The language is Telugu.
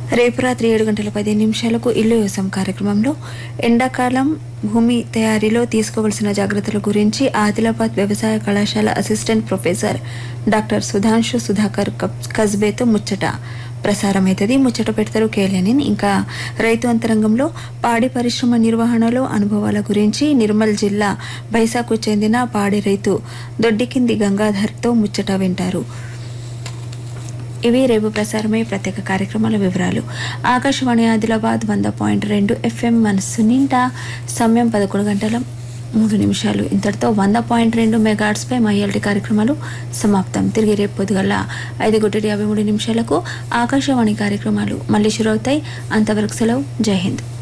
రేపు రాత్రి ఏడు గంటల పదిహేను నిమిషాలకు ఇల్లు వ్యవసాయం కార్యక్రమంలో ఎండాకాలం భూమి తయారీలో తీసుకోవలసిన జాగ్రత్తల గురించి ఆదిలాబాద్ వ్యవసాయ కళాశాల assistant professor doctor Sudhanshu Sudhakar కప్- కస్బేతో ముచ్చట ప్రసారమవుతుంది ముచ్చట పెడతారు కేలెనిన్ ఇంకా రైతు అంతరంగంలో పాడి పరిశ్రమ నిర్వహణలో అనుభవాల గురించి నిర్మల్ జిల్లా బైసాకు చెందిన పాడి రైతు దొడ్డికింది గంగాధర్తో ముచ్చట వింటారు ఇవి రేపు ప్రసారమయ్యే ప్రత్యేక కార్యక్రమాల వివరాలు ఆకాశవాణి ఆదిలాబాద్ వంద పాయింట్ రెండు ఎఫ్ఎం మనస్సు నిండా సమయం పదకొండు గంటల మూడు నిమిషాలు ఇంతటితో వంద పాయింట్ రెండు మెగాట్స్పై మా ఇయాల్టి కార్యక్రమాలు సమాప్తం తిరిగి రేపు పొద్దుగల ఐదు గొట్టటి యాభై మూడు నిమిషాలకు ఆకాశవాణి కార్యక్రమాలు మళ్ళీ షురవుతాయి అంతవరకు సెలవు జై హింద్